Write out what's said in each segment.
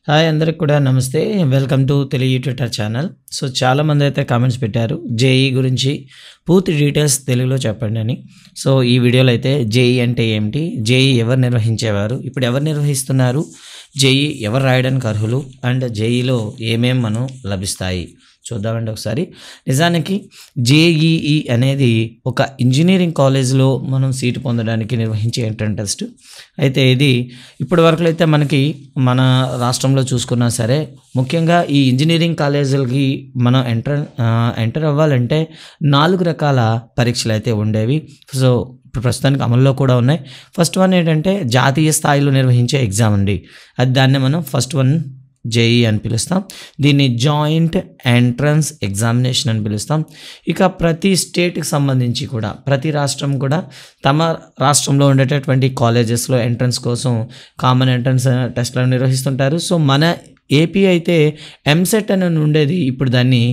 hi అందరికి కూడా నమస్తే welcome to Telugu Twitter channel so చాలామంది అయితే కామెంట్స్ పెట్టారు జేఈ గురించి పూర్తి డీటెయిల్స్ తెలుగులో చెప్పండి అని సో ఈ వీడియోలో అయితే జేఈ అంటే ఏమిటి జేఈ ఎవరు నిర్వహించేవారు ఇప్పుడు ఎవరు నిర్వహిస్తున్నారు జేఈ ఎవరు రాయడానికి అర్హులు అండ్ జేఈలో ఏమేం మనం లభిస్తాయి చూద్దామండి ఒకసారి నిజానికి జేఈఈ అనేది ఒక ఇంజనీరింగ్ కాలేజ్లో మనం సీటు పొందడానికి నిర్వహించే ఎంట్రన్ టెస్ట్ అయితే ఇది ఇప్పటి వరకు అయితే మనకి మన రాష్ట్రంలో చూసుకున్నా సరే ముఖ్యంగా ఈ ఇంజనీరింగ్ కాలేజీలకి మనం ఎంటర్ ఎంటర్ అవ్వాలంటే నాలుగు రకాల పరీక్షలు అయితే ఉండేవి సో ఇప్పుడు ప్రస్తుతానికి అమల్లో కూడా ఉన్నాయి ఫస్ట్ వన్ ఏంటంటే జాతీయ స్థాయిలో నిర్వహించే ఎగ్జామ్ అండి అది దాన్ని మనం ఫస్ట్ వన్ జేఈ అని పిలుస్తాం దీన్ని జాయింట్ ఎంట్రన్స్ ఎగ్జామినేషన్ అని పిలుస్తాం ఇక ప్రతి స్టేట్కి సంబంధించి కూడా ప్రతి రాష్ట్రం కూడా తమ రాష్ట్రంలో ఉండేటటువంటి కాలేజెస్లో ఎంట్రన్స్ కోసం కామన్ ఎంట్రన్స్ టెస్ట్లను నిర్వహిస్తుంటారు సో మన ఏపీ అయితే ఎంసెట్ అని ఉండేది ఇప్పుడు దాన్ని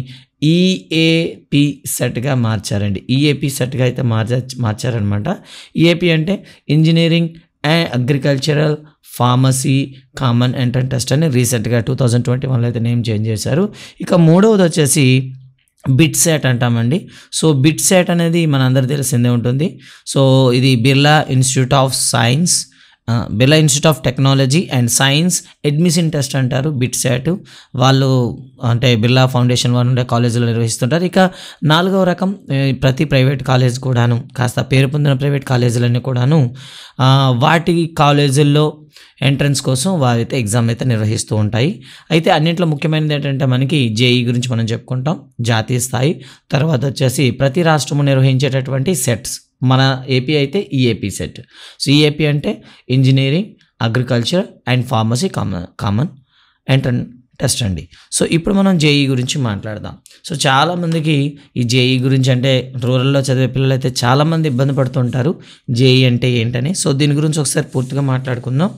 ఈఏపి సెట్గా మార్చారండి ఈఏపి సెట్గా అయితే మార్చ మార్చారనమాట ఈఏపి అంటే engineering and agricultural pharmacy common entrance test అని రీసెంట్గా టూ థౌజండ్ ట్వంటీ వన్లో అయితే నేమ్ చేంజ్ చేశారు ఇక మూడవది వచ్చేసి బిట్ సెట్ అంటామండి సో బిట్ సెట్ అనేది మనందరికీ తెలిసిందే ఉంటుంది సో ఇది Birla institute of science Birla institute of technology and science admission test అంటారు బిట్ సెట్ వాళ్ళు అంటే బిర్లా ఫౌండేషన్ వారు ఉండే కాలేజీలో నిర్వహిస్తుంటారు ఇక నాలుగవ రకం ఏ, ప్రతి ప్రైవేట్ కాలేజ్ కూడాను కాస్త పేరు పొందిన ప్రైవేట్ కాలేజీలన్నీ కూడాను ఆ, వాటి కాలేజీల్లో ఎంట్రన్స్ కోసం వారైతే ఎగ్జామ్ అయితే నిర్వహిస్తూ ఉంటాయి అయితే అన్నింటిలో ముఖ్యమైనది ఏంటంటే మనకి జేఈ గురించి మనం చెప్పుకుంటాం జాతీయ స్థాయి తర్వాత వచ్చేసి ప్రతి రాష్ట్రము నిర్వహించేటటువంటి సెట్స్ మన ఏపీ అయితే ఈఏపీ సెట్ సో ఈఏపీ అంటే engineering agriculture and pharmacy common common entrance test అండి సో ఇప్పుడు మనం జేఈ గురించి మాట్లాడదాం సో చాలామందికి ఈ జేఈ గురించి అంటే రూరల్లో చదివే పిల్లలు అయితే చాలామంది ఇబ్బంది పడుతుంటారు జేఈ అంటే ఏంటని సో దీని గురించి ఒకసారి పూర్తిగా మాట్లాడుకుందాం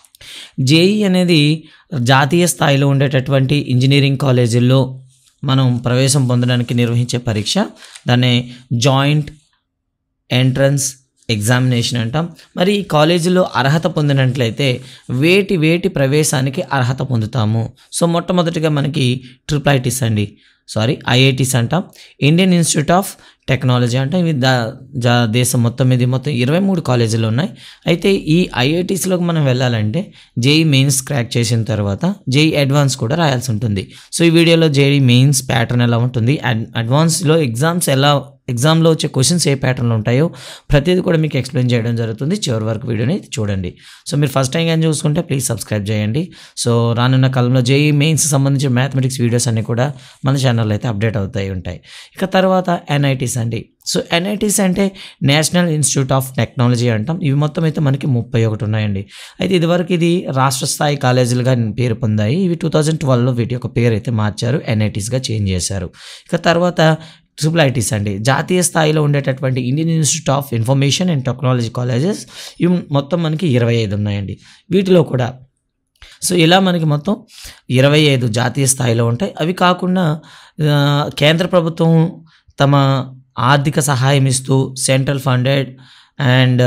జేఈ అనేది జాతీయ స్థాయిలో ఉండేటటువంటి ఇంజనీరింగ్ కాలేజీల్లో మనం ప్రవేశం పొందడానికి నిర్వహించే పరీక్ష దాన్ని జాయింట్ ఎంట్రన్స్ ఎగ్జామినేషన్ అంటాం మరి ఈ కాలేజీలో అర్హత పొందినట్లయితే వేటి వేటి ప్రవేశానికి అర్హత పొందుతాము సో మొట్టమొదటిగా మనకి ట్రిపుల్ ఐటీస్ అండి సారీ ఐఐటీస్ అంటాం ఇండియన్ ఇన్స్టిట్యూట్ ఆఫ్ టెక్నాలజీ అంటాం ఇవి దా జా దేశం మొత్తం మీద మొత్తం ఇరవై మూడు కాలేజీలు ఉన్నాయి అయితే ఈ ఐఐటీస్లోకి మనం వెళ్ళాలంటే జేఈ మెయిన్స్ క్రాక్ చేసిన తర్వాత జేఈ అడ్వాన్స్ కూడా రాయాల్సి ఉంటుంది సో ఈ వీడియోలో జేఈ మెయిన్స్ ప్యాటర్న్ ఎలా ఉంటుంది అడ్ అడ్వాన్స్లో ఎగ్జామ్స్ ఎలా ఎగ్జామ్లో వచ్చే క్వశ్చన్స్ ఏ ప్యాటర్న్లో ఉంటాయో ప్రతిదీ కూడా మీకు ఎక్స్ప్లెయిన్ చేయడం జరుగుతుంది చివరి వరకు వీడియోని చూడండి సో మీరు ఫస్ట్ టైం కానీ చూసుకుంటే ప్లీజ్ సబ్స్క్రైబ్ చేయండి సో రానున్న కాలంలో జేఈ మెయిన్స్ సంబంధించిన మ్యాథమెటిక్స్ వీడియోస్ అన్నీ కూడా మన ఛానల్లో అయితే అప్డేట్ అవుతాయి ఉంటాయి ఇక తర్వాత ఎన్ఐటీస్ అండి సో ఎన్ఐటీస్ అంటే నేషనల్ ఇన్స్టిట్యూట్ ఆఫ్ టెక్నాలజీ అంటాం ఇవి మొత్తం అయితే మనకి ముప్పై ఒకటి ఉన్నాయండి అయితే ఇదివరకు ఇది రాష్ట్ర స్థాయి కాలేజీలుగా పేరు పొందాయి ఇవి టూ థౌజండ్ ట్వెల్వ్లో వీటి యొక్క పేరు అయితే మార్చారు ఎన్ఐటీస్గా చేంజ్ చేశారు ఇక తర్వాత ట్రిపుల్ ఐటీస్ అండి జాతీయ స్థాయిలో ఉండేటటువంటి Indian institute of information and technology colleges ఇవి మొత్తం మనకి ఇరవై ఐదు ఉన్నాయండి వీటిలో కూడా సో ఇలా మనకి మొత్తం ఇరవై ఐదు జాతీయ స్థాయిలో ఉంటాయి అవి కాకుండా ఆ, కేంద్ర ప్రభుత్వం తమ ఆర్థిక సహాయం ఇస్తూ సెంట్రల్ ఫండెడ్ అండ్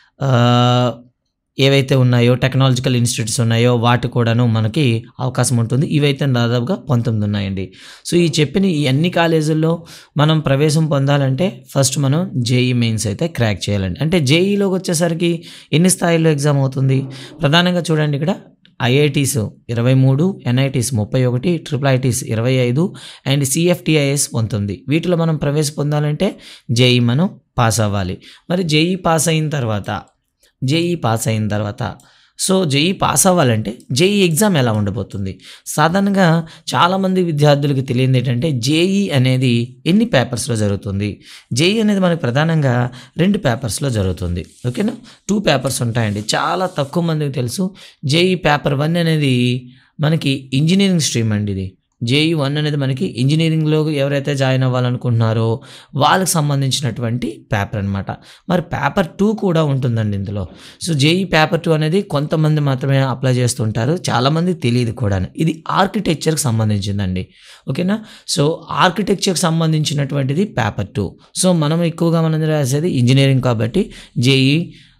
ఏవైతే ఉన్నాయో టెక్నాలజికల్ ఇన్స్టిట్యూట్స్ ఉన్నాయో వాటి కూడాను మనకి అవకాశం ఉంటుంది ఇవైతే దాదాపుగా పంతొమ్మిది ఉన్నాయండి సో ఈ చెప్పిన ఈ అన్ని కాలేజీల్లో మనం ప్రవేశం పొందాలంటే ఫస్ట్ మనం జేఈ మెయిన్స్ అయితే క్రాక్ చేయాలండి అంటే జేఈలోకి వచ్చేసరికి ఎన్ని స్థాయిలో ఎగ్జామ్ అవుతుంది ప్రధానంగా చూడండి ఇక్కడ ఐఐటీస్ ఇరవై మూడు ఎన్ఐటీస్ ముప్పై ఒకటి ట్రిపుల్ ఐటీస్ ఇరవై ఐదు అండ్ సిఎఫ్టిఐఎస్ పంతొమ్మిది వీటిలో మనం ప్రవేశ పొందాలంటే జేఈ మనం పాస్ అవ్వాలి మరి జేఈ పాస్ అయిన తర్వాత జేఈ పాస్ అయిన తర్వాత సో జేఈ పాస్ అవ్వాలంటే జేఈ ఎగ్జామ్ ఎలా ఉండబోతుంది సాధారణంగా చాలామంది విద్యార్థులకు తెలియదు ఏంటంటే జేఈ అనేది ఎన్ని పేపర్స్లో జరుగుతుంది జేఈ అనేది మనకు ప్రధానంగా రెండు పేపర్స్లో జరుగుతుంది ఓకేనా టూ పేపర్స్ ఉంటాయండి చాలా తక్కువ మందికి తెలుసు జేఈ పేపర్ వన్ అనేది మనకి ఇంజనీరింగ్ స్ట్రీమ్ అండి ఇది జేఈ వన్ అనేది మనకి ఇంజనీరింగ్లో ఎవరైతే జాయిన్ అవ్వాలనుకుంటున్నారో వాళ్ళకి సంబంధించినటువంటి పేపర్ అనమాట మరి పేపర్ టూ కూడా ఉంటుందండి ఇందులో సో జేఈ పేపర్ టూ అనేది కొంతమంది మాత్రమే అప్లై చేస్తుంటారు చాలామంది తెలియదు కూడా ఇది ఆర్కిటెక్చర్కి సంబంధించిందండి ఓకేనా సో ఆర్కిటెక్చర్కి సంబంధించినటువంటిది పేపర్ టూ సో మనం ఎక్కువగా మనం రాసేది ఇంజనీరింగ్ కాబట్టి జేఈ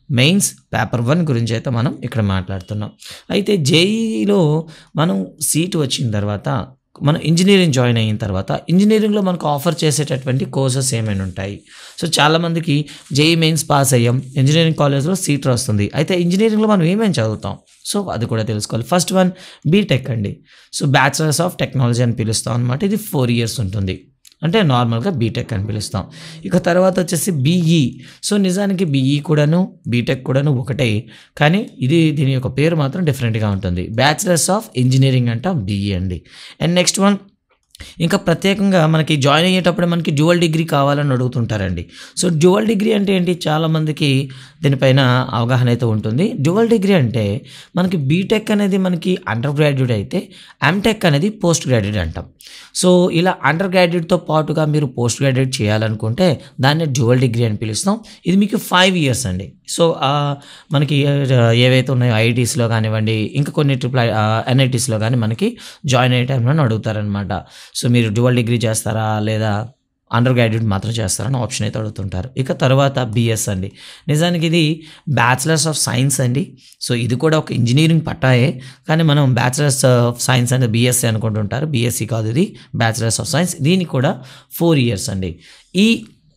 మెయిన్స్ పేపర్ వన్ గురించి అయితే మనం ఇక్కడ మాట్లాడుతున్నాం అయితే జేఈలో మనం సీట్ వచ్చిన తర్వాత మనం ఇంజనీరింగ్ జాయిన్ అయిన తర్వాత ఇంజనీరింగ్లో మనకు ఆఫర్ చేసేటటువంటి కోర్సెస్ ఏమైనా ఉంటాయి సో చాలామందికి జేఈ మెయిన్స్ పాస్ అయ్యాం ఇంజనీరింగ్ కాలేజ్లో సీట్ వస్తుంది అయితే ఇంజనీరింగ్లో మనం ఏమేమి చదువుతాం సో అది కూడా తెలుసుకోవాలి ఫస్ట్ వన్ బీటెక్ అండి సో బ్యాచిలర్స్ ఆఫ్ టెక్నాలజీ అని పిలుస్తాం అనమాట ఇది ఫోర్ ఇయర్స్ ఉంటుంది అంటే నార్మల్గా బీటెక్ అని పిలుస్తాం ఇక తర్వాత వచ్చేసి బీఈ సో నిజానికి బీఈ కూడాను బీటెక్ కూడాను ఒకటే కానీ ఇది దీని యొక్క పేరు మాత్రం డిఫరెంట్గా ఉంటుంది బ్యాచిలర్స్ ఆఫ్ ఇంజనీరింగ్ అంటాం బీఈ అండి అండ్ నెక్స్ట్ వన్ ఇంకా ప్రత్యేకంగా మనకి జాయిన్ అయ్యేటప్పుడు మనకి డ్యువల్ డిగ్రీ కావాలని అడుగుతుంటారండి సో డ్యువల్ డిగ్రీ అంటే ఏంటి చాలామందికి దీనిపైన అవగాహన అయితే ఉంటుంది డ్యువల్ డిగ్రీ అంటే మనకి బీటెక్ అనేది మనకి అండర్ గ్రాడ్యుయేట్ అయితే ఎంటెక్ అనేది పోస్ట్ గ్రాడ్యుయేట్ అంటాం సో ఇలా అండర్ గ్రాడ్యుయేట్తో పాటుగా మీరు పోస్ట్ గ్రాడ్యుయేట్ చేయాలనుకుంటే దాన్ని డ్యువల్ డిగ్రీ అని పిలుస్తాం ఇది మీకు ఫైవ్ ఇయర్స్ అండి సో ఆ, మనకి ఆ, ఏవైతే ఉన్నాయో ఐఐటీస్లో కానివ్వండి ఇంకా కొన్ని ట్రిపుల్ ఎన్ఐటీస్లో కానీ మనకి జాయిన్ అయ్యే టైంలో అడుగుతారనమాట సో మీరు డ్యువల్ డిగ్రీ చేస్తారా లేదా అండర్ గ్రాడ్యుయేట్ మాత్రం చేస్తారని ఆప్షన్ అయితే అడుగుతుంటారు ఇక తర్వాత బిఎస్ అండి నిజానికి ఇది బ్యాచిలర్స్ ఆఫ్ సైన్స్ అండి సో ఇది కూడా ఒక ఇంజనీరింగ్ పట్టాయే కానీ మనం బ్యాచిలర్స్ ఆఫ్ సైన్స్ అంటే బీఎస్సీ అనుకుంటుంటారు బీఎస్సీ కాదు ఇది బ్యాచిలర్స్ ఆఫ్ సైన్స్ దీనికి కూడా ఫోర్ ఇయర్స్ అండి ఈ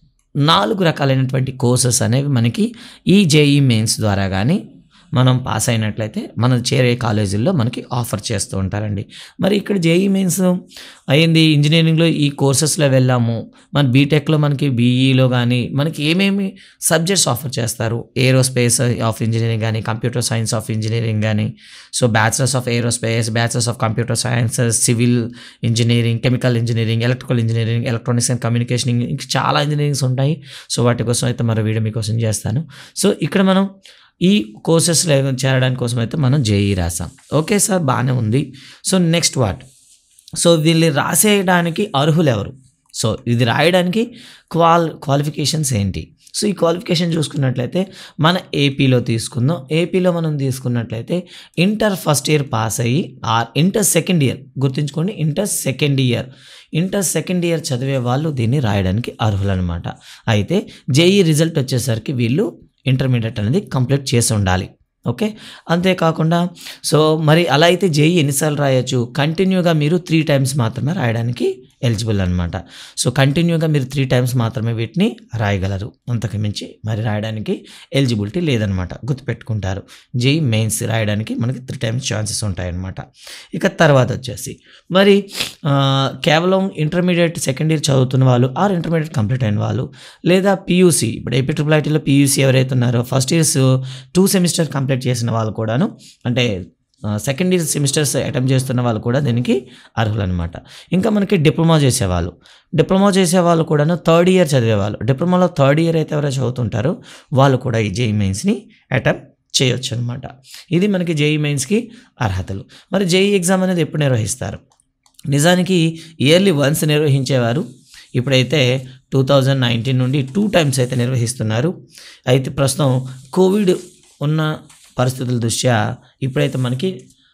నాలుగు రకాలైనటువంటి కోర్సెస్ అనేవి మనకి ఈ జేఈ మెయిన్స్ ద్వారా కానీ మనం పాస్ అయినట్లయితే మనం చేరే కాలేజీల్లో మనకి ఆఫర్ చేస్తూ ఉంటారండి మరి ఇక్కడ జేఈ మెయిన్స్ అయింది ఇంజనీరింగ్లో ఈ కోర్సెస్లో వెళ్ళాము మన బీటెక్లో మనకి బీఈలో కానీ మనకి ఏమేమి సబ్జెక్ట్స్ ఆఫర్ చేస్తారు ఏరోస్పేస్ ఆఫ్ ఇంజనీరింగ్ కానీ కంప్యూటర్ సైన్స్ ఆఫ్ ఇంజనీరింగ్ కానీ so bachelors of aerospace bachelors of computer science civil engineering chemical engineering electrical engineering electronics and communication ఇంకా చాలా ఇంజనీరింగ్స్ ఉంటాయి సో వాటి కోసం అయితే మరో వీడియో మీకోసం చేస్తాను సో ఇక్కడ మనం ఈ కోర్సెస్లో చేరడానికి కోసం అయితే మనం జేఈ రాసాం ఓకే సార్ బాగానే ఉంది సో నెక్స్ట్ వాట్ సో వీళ్ళు రాసేయడానికి అర్హులు ఎవరు సో ఇది రాయడానికి క్వాల్ క్వాలిఫికేషన్స్ ఏంటి సో ఈ క్వాలిఫికేషన్ చూసుకున్నట్లయితే మన ఏపీలో తీసుకుందాం ఏపీలో మనం తీసుకున్నట్లయితే ఇంటర్ ఫస్ట్ ఇయర్ పాస్ అయ్యి ఆర్ ఇంటర్ సెకండ్ ఇయర్ గుర్తుంచుకోండి inter second year inter second year చదివే వాళ్ళు దీన్ని రాయడానికి అర్హులు అనమాట అయితే జేఈ రిజల్ట్ వచ్చేసరికి వీళ్ళు ఇంటర్మీడియట్ అనేది కంప్లీట్ చేసి ఉండాలి ఓకే అంతేకాకుండా సో మరి అలా అయితే జేఈ ఎన్నిసార్లు రాయొచ్చు కంటిన్యూగా మీరు త్రీ టైమ్స్ మాత్రమే రాయడానికి ఎలిజిబుల్ అనమాట సో కంటిన్యూగా మీరు త్రీ టైమ్స్ మాత్రమే వీటిని రాయగలరు అంతకు మించి మరి రాయడానికి ఎలిజిబిలిటీ లేదనమాట గుర్తుపెట్టుకుంటారు జేఈ మెయిన్స్ రాయడానికి మనకి త్రీ టైమ్స్ ఛాన్సెస్ ఉంటాయన్నమాట ఇక తర్వాత వచ్చేసి మరి ఆ, కేవలం ఇంటర్మీడియట్ సెకండ్ ఇయర్ చదువుతున్న వాళ్ళు ఆర్ ఇంటర్మీడియట్ కంప్లీట్ అయిన వాళ్ళు లేదా పీయూసీ ఇప్పుడు ఏపీ ట్రిపుల్ ఐటీలో పీయూసీ ఎవరైతే ఉన్నారో first years two semester complete చేసిన వాళ్ళు కూడాను అంటే సెకండ్ ఇయర్ సెమిస్టర్స్ అటెంప్ట్ చేస్తున్న వాళ్ళు కూడా దీనికి అర్హులు అనమాట ఇంకా మనకి డిప్లొమా చేసేవాళ్ళు డిప్లొమా చేసేవాళ్ళు కూడాను థర్డ్ ఇయర్ చదివేవాళ్ళు డిప్లొమాలో థర్డ్ ఇయర్ అయితే ఎవరైతే చదువుతుంటారో వాళ్ళు కూడా ఈ జేఈ మెయిన్స్ని అటెంప్ట్ చేయొచ్చు అనమాట ఇది మనకి జేఈ మెయిన్స్కి అర్హతలు మరి జేఈ ఎగ్జామ్ అనేది ఎప్పుడు నిర్వహిస్తారు నిజానికి ఇయర్లీ వన్స్ నిర్వహించేవారు ఇప్పుడైతే టూ థౌజండ్ నైన్టీన్ నుండి టూ టైమ్స్ అయితే నిర్వహిస్తున్నారు అయితే ప్రస్తుతం కోవిడ్ ఉన్న పరిస్థితుల దృష్ట్యా ఇప్పుడైతే మనకి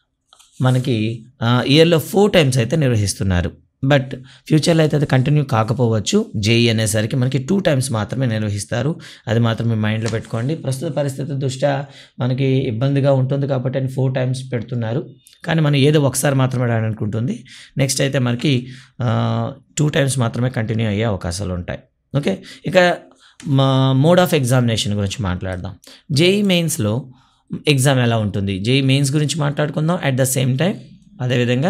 మనకి ఇయర్లో ఫోర్ టైమ్స్ అయితే నిర్వహిస్తున్నారు బట్ ఫ్యూచర్లో అయితే అది కంటిన్యూ కాకపోవచ్చు జేఈ అనేసరికి మనకి టూ టైమ్స్ మాత్రమే నిర్వహిస్తారు అది మాత్రం మీ మైండ్లో పెట్టుకోండి ప్రస్తుత పరిస్థితి దృష్ట్యా మనకి ఇబ్బందిగా ఉంటుంది కాబట్టి అని ఫోర్ టైమ్స్ పెడుతున్నారు కానీ మనం ఏదో ఒకసారి మాత్రమే రాయడానికి ఉంటుంది నెక్స్ట్ అయితే మనకి టూ టైమ్స్ మాత్రమే కంటిన్యూ అయ్యే అవకాశాలు ఉంటాయి ఓకే ఇక మా మోడ్ ఆఫ్ ఎగ్జామినేషన్ గురించి మాట్లాడదాం జేఈ మెయిన్స్లో ఎగ్జామ్ ఎలా ఉంటుంది జేఈ మెయిన్స్ గురించి మాట్లాడుకుందాం అట్ ద సేమ్ టైం అదేవిధంగా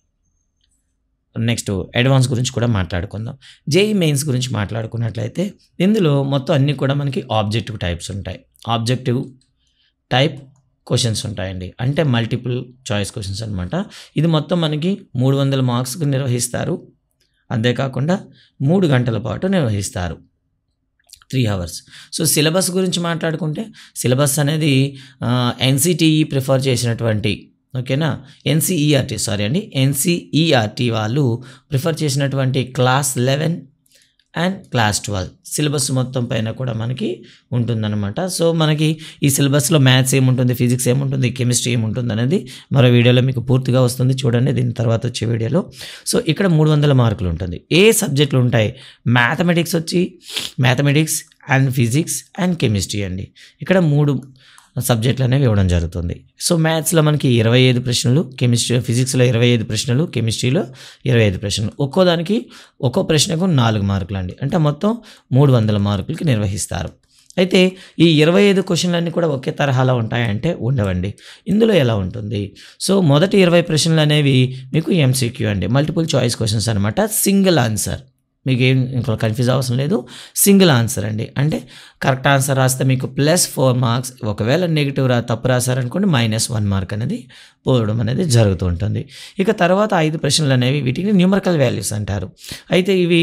నెక్స్ట్ అడ్వాన్స్ గురించి కూడా మాట్లాడుకుందాం జేఈ మెయిన్స్ గురించి మాట్లాడుకున్నట్లయితే ఇందులో మొత్తం అన్నీ కూడా మనకి ఆబ్జెక్టివ్ టైప్స్ ఉంటాయి ఆబ్జెక్టివ్ టైప్ క్వశ్చన్స్ ఉంటాయండి అంటే మల్టిపుల్ చాయిస్ క్వశ్చన్స్ అనమాట ఇది మొత్తం మనకి మూడు వందల మార్క్స్కి నిర్వహిస్తారు అంతేకాకుండా మూడు గంటల పాటు నిర్వహిస్తారు త్రీ అవర్స్ సో సిలబస్ గురించి మాట్లాడుకుంటే సిలబస్ అనేది ఎన్సిటిఈ ప్రిఫర్ చేసినటువంటి ఓకేనా ఎన్సిఈఆర్టీ సారీ అండి ఎన్సిఈఆర్టీ వాళ్ళు ప్రిఫర్ చేసినటువంటి class eleven and class twelve syllabus మొత్తం పైన కూడా మనకి ఉంటుందన్నమాట సో మనకి ఈ సిలబస్లో మ్యాథ్స్ ఏముంటుంది ఫిజిక్స్ ఏముంటుంది కెమిస్ట్రీ ఏముంటుంది అనేది మరో వీడియోలో మీకు పూర్తిగా వస్తుంది చూడండి దీని తర్వాత వచ్చే వీడియోలో సో ఇక్కడ మూడు వందల మార్కులు ఉంటుంది ఏ సబ్జెక్టులు ఉంటాయి మ్యాథమెటిక్స్ వచ్చి mathematics and physics and chemistry అండి ఇక్కడ మూడు సబ్జెక్టులు అనేవి ఇవ్వడం జరుగుతుంది సో మ్యాథ్స్లో మనకి ఇరవై ఐదు ప్రశ్నలు కెమిస్ట్రీ ఫిజిక్స్లో ఇరవై ఐదు ప్రశ్నలు కెమిస్ట్రీలో ఇరవై ఐదు ప్రశ్నలు ఒక్కో దానికి ఒక్కో ప్రశ్నకు నాలుగు మార్కులు అండి అంటే మొత్తం మూడు వందల మార్కులకి నిర్వహిస్తారు అయితే ఈ ఇరవై ఐదు క్వశ్చన్లన్నీ కూడా ఒకే తరహాలో ఉంటాయంటే ఉండవండి ఇందులో ఎలా ఉంటుంది సో మొదటి ఇరవై ప్రశ్నలు అనేవి మీకు ఎంసీక్యూ అండి మల్టిపుల్ చాయిస్ క్వశ్చన్స్ అనమాట సింగిల్ ఆన్సర్ మీకు ఏం ఇంకా కన్ఫ్యూజ్ అవసరం లేదు సింగిల్ ఆన్సర్ అండి అంటే కరెక్ట్ ఆన్సర్ రాస్తే మీకు ప్లస్ ఫోర్ మార్క్స్ ఒకవేళ నెగిటివ్ రా తప్పు రాశారనుకోండి మైనస్ వన్ మార్క్ అనేది పోవడం అనేది జరుగుతూ ఉంటుంది ఇక తర్వాత ఐదు ప్రశ్నలు అనేవి వీటిని న్యూమరికల్ వాల్యూస్ అంటారు అయితే ఇవి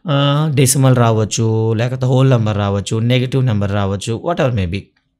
డెసిమల్ రావచ్చు లేకపోతే హోల్ నెంబర్ రావచ్చు నెగిటివ్ నెంబర్ రావచ్చు వాట్ ఎవర్ మేబీ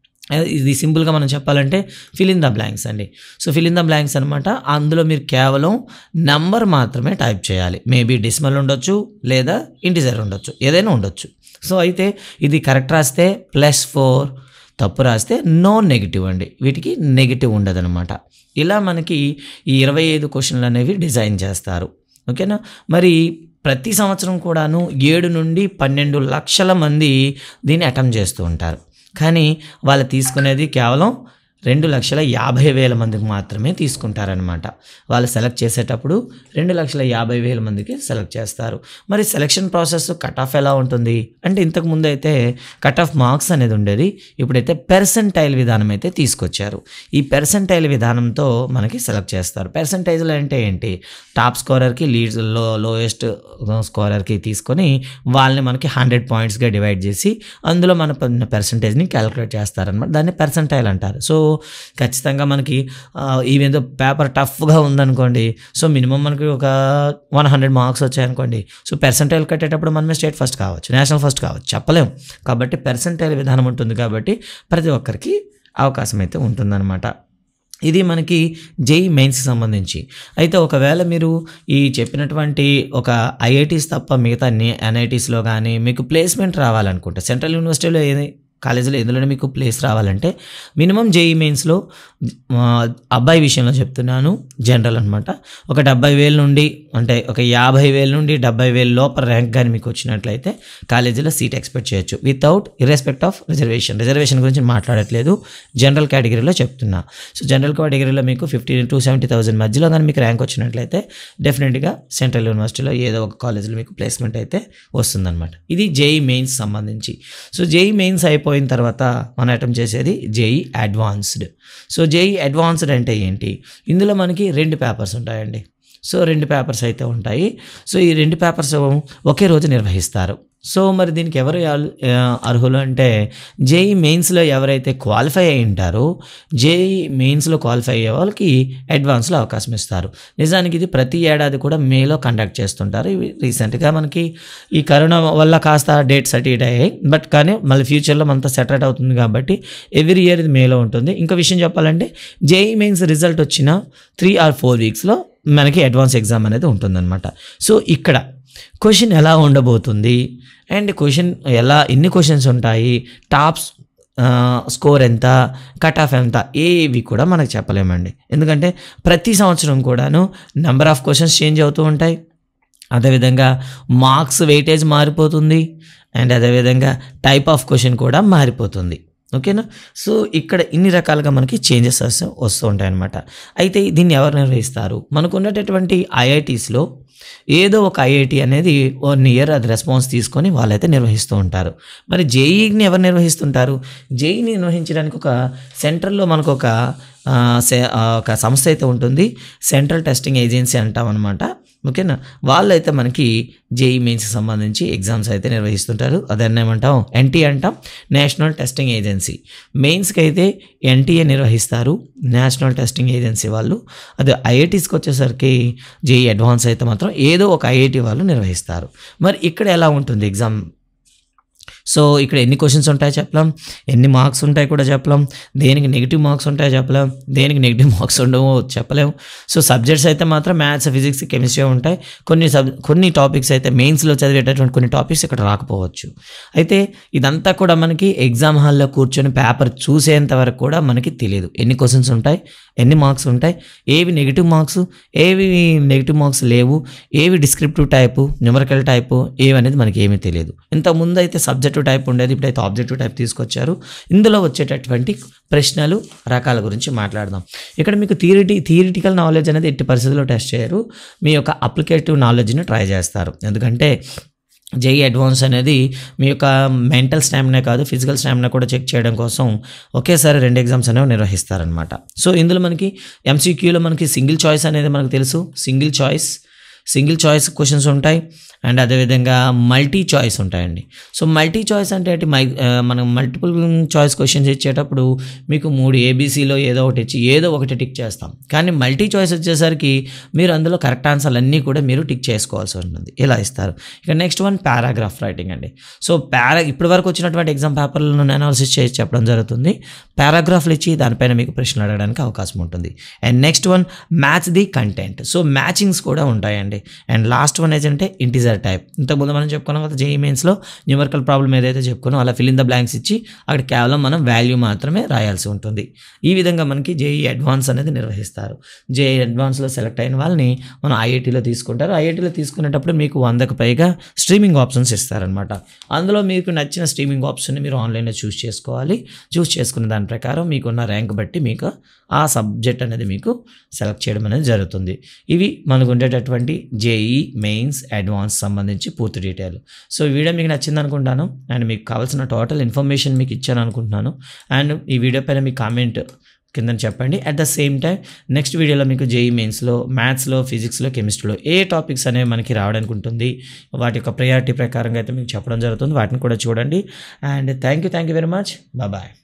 ఇది సింపుల్గా మనం చెప్పాలంటే ఫిల్ ఇన్ ద బ్లాంక్స్ అండి so fill in the blanks అనమాట అందులో మీరు కేవలం నంబర్ మాత్రమే టైప్ చేయాలి మేబీ డెసిమల్ ఉండొచ్చు లేదా ఇంటిజర్ ఉండొచ్చు ఏదైనా ఉండొచ్చు సో అయితే ఇది కరెక్ట్ రాస్తే ప్లస్ ఫోర్ తప్పు రాస్తే నో నెగిటివ్ అండి వీటికి నెగిటివ్ ఉండదన్నమాట ఇలా మనకి ఈ ఇరవై ఐదు క్వశ్చన్లు అనేవి డిజైన్ చేస్తారు ఓకేనా మరి ప్రతి సంవత్సరం కూడాను ఏడు నుండి పన్నెండు లక్షల మంది దీన్ని అటెంప్ట్ చేస్తూ ఉంటారు కానీ వాళ్ళు తీసుకునేది కేవలం రెండు లక్షల యాభై వేల మందికి మాత్రమే తీసుకుంటారనమాట వాళ్ళు సెలెక్ట్ చేసేటప్పుడు రెండు లక్షల యాభై వేల మందికి సెలెక్ట్ చేస్తారు మరి సెలెక్షన్ ప్రాసెస్ కట్ ఆఫ్ ఎలా ఉంటుంది అంటే ఇంతకు ముందు అయితే కట్ ఆఫ్ మార్క్స్ అనేది ఉండేది ఇప్పుడైతే పెర్సెంటైల్ విధానం అయితే తీసుకొచ్చారు ఈ పెర్సెంటైల్ విధానంతో మనకి సెలెక్ట్ చేస్తారు పెర్సెంటైజ్లు అంటే ఏంటి టాప్ స్కోరర్కి లీడ్స్ లో లోయెస్ట్ స్కోరర్కి తీసుకొని వాళ్ళని మనకి హండ్రెడ్ పాయింట్స్గా డివైడ్ చేసి అందులో మన పెర్సంటేజ్ని క్యాలిక్యులేట్ చేస్తారనమాట దాన్ని పెర్సెంటైల్ అంటారు సో ఖచ్చితంగా మనకి ఈవెందో పేపర్ టఫ్గా ఉందనుకోండి సో మినిమం మనకి ఒక వన్ హండ్రెడ్ మార్క్స్ వచ్చాయనుకోండి సో పెర్సెంటైల్ కట్టేటప్పుడు మనమే స్టేట్ ఫస్ట్ కావచ్చు నేషనల్ ఫస్ట్ కావచ్చు చెప్పలేం కాబట్టి పెర్సెంటైల్ విధానం ఉంటుంది కాబట్టి ప్రతి ఒక్కరికి అవకాశం అయితే ఉంటుందన్నమాట ఇది మనకి జేఈ మెయిన్స్కి సంబంధించి అయితే ఒకవేళ మీరు ఈ చెప్పినటువంటి ఒక ఐఐటీస్ తప్ప మిగతా ఎన్ఐటీస్లో కానీ మీకు ప్లేస్మెంట్ రావాలనుకుంటే సెంట్రల్ యూనివర్సిటీలో ఏది కాలేజీలో ఎందులోనే మీకు ప్లేస్ రావాలంటే మినిమం జేఈ మెయిన్స్లో అబ్బాయి విషయంలో చెప్తున్నాను జనరల్ అనమాట ఒక డెబ్బై వేల నుండి అంటే ఒక యాభై వేల నుండి డెబ్బై వేల లోపల ర్యాంక్ కానీ మీకు వచ్చినట్లయితే కాలేజీలో సీట్ ఎక్స్పెక్ట్ చేయొచ్చు without irrespective of reservation reservation గురించి మాట్లాడట్లేదు జనరల్ కేటగిరీలో చెప్తున్నా సో జనరల్ కేటగిరీలో మీకు ఫిఫ్టీ టు సెవెంటీ థౌసండ్ మధ్యలో కానీ మీకు ర్యాంక్ వచ్చినట్లయితే డెఫినెట్గా సెంట్రల్ యూనివర్సిటీలో ఏదో ఒక కాలేజీలో మీకు ప్లేస్మెంట్ అయితే వస్తుందన్నమాట ఇది జేఈ మెయిన్స్ సంబంధించి సో జేఈ మెయిన్స్ అయిపోయిన తర్వాత మనం అటెంప్ట్ చేసేది JEE advanced so JEE advanced అంటే ఏంటి ఇందులో మనకి రెండు పేపర్స్ ఉంటాయండి సో రెండు పేపర్స్ అయితే ఉంటాయి సో ఈ రెండు పేపర్స్ ఒకే రోజు నిర్వహిస్తారు సో మరి దీనికి ఎవరు అల్- ఆ, అర్హులు అంటే జేఈ మెయిన్స్లో ఎవరైతే క్వాలిఫై అయి ఉంటారో జేఈ మెయిన్స్లో క్వాలిఫై అయ్యే వాళ్ళకి అడ్వాన్స్లో అవకాశం ఇస్తారు నిజానికి ఇది ప్రతి ఏడాది కూడా మేలో కండక్ట్ చేస్తుంటారు ఇవి రీసెంట్గా మనకి ఈ కరోనా వల్ల కాస్త డేట్స్ అటు ఇటు అయ్యాయి బట్ కానీ మళ్ళీ ఫ్యూచర్లో మనతో సెటరేట్ అవుతుంది కాబట్టి ఎవ్రీ ఇయర్ ఇది మేలో ఉంటుంది ఇంకో విషయం చెప్పాలంటే జేఈ మెయిన్స్ రిజల్ట్ వచ్చిన త్రీ ఆర్ ఫోర్ వీక్స్లో మనకి అడ్వాన్స్ ఎగ్జామ్ అనేది ఉంటుందన్నమాట సో ఇక్కడ క్వశ్చన్ ఎలా ఉండబోతుంది అండ్ క్వశ్చన్ ఎలా ఎన్ని క్వశ్చన్స్ ఉంటాయి టాప్స్ స్కోర్ ఎంత కట్ ఆఫ్ ఎంత ఏవి కూడా మనకు చెప్పలేమండి ఎందుకంటే ప్రతి సంవత్సరం కూడాను నెంబర్ ఆఫ్ క్వశ్చన్స్ చేంజ్ అవుతూ ఉంటాయి అదేవిధంగా మార్క్స్ వెయిటేజ్ మారిపోతుంది అండ్ అదేవిధంగా టైప్ ఆఫ్ క్వశ్చన్ కూడా మారిపోతుంది ఓకేనా సో ఇక్కడ ఇన్ని రకాలుగా మనకి చేంజెస్ వస్తూ వస్తూ ఉంటాయన్నమాట అయితే దీన్ని ఎవరు నిర్వహిస్తారు మనకు ఉన్నటువంటి ఐఐటీస్లో ఏదో ఒక ఐఐటి అనేది వన్ ఇయర్ అది రెస్పాన్స్ తీసుకొని వాళ్ళైతే నిర్వహిస్తూ ఉంటారు మరి జేఈని ఎవరు నిర్వహిస్తుంటారు జేఈని నిర్వహించడానికి ఒక సెంట్రల్లో మనకు ఒక ఆ, సే- ఆ, ఒక సంస్థ అయితే ఉంటుంది సెంట్రల్ టెస్టింగ్ ఏజెన్సీ అంటాం అనమాట ఓకేనా వాళ్ళైతే మనకి జేఈ మెయిన్స్కి సంబంధించి ఎగ్జామ్స్ అయితే నిర్వహిస్తుంటారు అదన్నీ ఏమంటాం ఎన్టీ అంటాం నేషనల్ టెస్టింగ్ ఏజెన్సీ మెయిన్స్కి అయితే ఎన్టీఏ నిర్వహిస్తారు నేషనల్ టెస్టింగ్ ఏజెన్సీ వాళ్ళు అదే ఐఐటీస్కి వచ్చేసరికి జేఈ అడ్వాన్స్ అయితే మాత్రం ఏదో ఒక ఐఐటి వాళ్ళు నిర్వహిస్తారు మరి ఇక్కడ ఎలా ఉంటుంది ఎగ్జామ్ సో ఇక్కడ ఎన్ని క్వశ్చన్స్ ఉంటాయో చెప్పలేం ఎన్ని మార్క్స్ ఉంటాయి కూడా చెప్పలేం దేనికి నెగిటివ్ మార్క్స్ ఉంటాయో చెప్పలేం దేనికి నెగిటివ్ మార్క్స్ ఉండవో చెప్పలేం సో సబ్జెక్ట్స్ అయితే మాత్రం మ్యాథ్స్ ఫిజిక్స్ కెమిస్ట్రీ ఉంటాయి కొన్ని సబ్ కొన్ని టాపిక్స్ అయితే మెయిన్స్లో చదివేటటువంటి కొన్ని టాపిక్స్ ఇక్కడ రాకపోవచ్చు అయితే ఇదంతా కూడా మనకి ఎగ్జామ్ హాల్లో కూర్చొని పేపర్ చూసేంత వరకు కూడా మనకి తెలియదు ఎన్ని క్వశ్చన్స్ ఉంటాయి ఎన్ని మార్క్స్ ఉంటాయి ఏవి నెగిటివ్ మార్క్స్ ఏవి నెగిటివ్ మార్క్స్ లేవు ఏవి డిస్క్రిప్టివ్ టైపు న్యూమరికల్ టైపు ఏవి అనేది మనకి ఏమీ తెలియదు ఇంతకుముందు అయితే సబ్జెక్ట్ సబ్జెక్టివ్ టైప్ ఉండేది ఇప్పుడైతే ఆబ్జెక్టివ్ టైప్ తీసుకొచ్చారు ఇందులో వచ్చేటటువంటి ప్రశ్నలు రకాల గురించి మాట్లాడదాం ఇక్కడ మీకు థియరిటీ థియరిటికల్ నాలెడ్జ్ అనేది ఎట్టి పరిస్థితుల్లో టెస్ట్ చేయరు మీ యొక్క అప్లికేటివ్ నాలెడ్జ్ని ట్రై చేస్తారు ఎందుకంటే జేఈ అడ్వాన్స్ అనేది మీ యొక్క మెంటల్ స్టామినా కాదు ఫిజికల్ స్టామినా కూడా చెక్ చేయడం కోసం ఒకేసారి రెండు ఎగ్జామ్స్ అనేవి నిర్వహిస్తారనమాట సో ఇందులో మనకి ఎంసీక్యూలో మనకి సింగిల్ చాయిస్ అనేది మనకు తెలుసు single choice single choice questions ఉంటాయి అండ్ అదేవిధంగా మల్టీ చాయిస్ ఉంటాయండి సో మల్టీ చాయిస్ అంటే ఏంటి మై ఆ, మనం మల్టిపుల్ చాయిస్ క్వశ్చన్స్ ఇచ్చేటప్పుడు మీకు మూడు ఏబీసీలో ఏదో ఒకటి ఇచ్చి ఏదో ఒకటి టిక్ చేస్తాం కానీ మల్టీ చాయిస్ వచ్చేసరికి మీరు అందులో కరెక్ట్ ఆన్సర్లు అన్నీ కూడా మీరు టిక్ చేసుకోవాల్సి ఉంటుంది ఇలా ఇస్తారు ఇక నెక్స్ట్ వన్ పారాగ్రాఫ్ రైటింగ్ అండి సో పారా ఇప్పటి వరకు వచ్చినటువంటి ఎగ్జామ్ పేపర్లను అనాలిసిస్ చేసి చెప్పడం జరుగుతుంది పారాగ్రాఫ్లు ఇచ్చి దానిపైన మీకు ప్రశ్నలు అడగడానికి అవకాశం ఉంటుంది and next one match the content so matchings కూడా ఉంటాయండి అండ్ లాస్ట్ వన్ ఏంటంటే ఇంటిజర్ టైప్ ఇంతకుముందు మనం చెప్పుకున్నాం కదా జేఈ మెయిన్స్లో న్యూమరికల్ ప్రాబ్లం ఏదైతే చెప్పుకున్నాం అలా ఫిల్ ఇన్ ద బ్లాంక్స్ ఇచ్చి అక్కడ కేవలం మనం వాల్యూ మాత్రమే రాయాల్సి ఉంటుంది ఈ విధంగా మనకి జేఈ అడ్వాన్స్ అనేది నిర్వహిస్తారు జేఈ అడ్వాన్స్లో సెలెక్ట్ అయిన వాళ్ళని మనం ఐఐటీలో తీసుకుంటారు ఐఐటీలో తీసుకునేటప్పుడు మీకు వందకు పైగా స్ట్రీమింగ్ ఆప్షన్స్ ఇస్తారనమాట అందులో మీకు నచ్చిన స్ట్రీమింగ్ ఆప్షన్ని మీరు ఆన్లైన్లో చూస్ చేసుకోవాలి చూస్ చేసుకున్న దాని ప్రకారం మీకున్న ర్యాంక్ బట్టి మీకు ఆ సబ్జెక్ట్ అనేది మీకు సెలెక్ట్ చేయడం అనేది జరుగుతుంది ఇవి మనకు ఉండేటటువంటి జేఈ మెయిన్స్ అడ్వాన్స్ సంబంధించి పూర్తి డీటెయిల్ సో ఈ వీడియో మీకు నచ్చింది అనుకుంటాను అండ్ మీకు కావాల్సిన టోటల్ ఇన్ఫర్మేషన్ మీకు ఇచ్చాను అనుకుంటున్నాను అండ్ ఈ వీడియో పైన మీ కామెంట్ కింద చెప్పండి at the same time next వీడియోలో మీకు జేఈ మెయిన్స్లో మ్యాథ్స్లో ఫిజిక్స్లో కెమిస్ట్రీలో ఏ టాపిక్స్ అనేవి మనకి రావడానికి ఉంటుంది వాటి యొక్క ప్రయారిటీ ప్రకారంగా అయితే మీకు చెప్పడం జరుగుతుంది వాటిని కూడా చూడండి and thank you thank you very much bye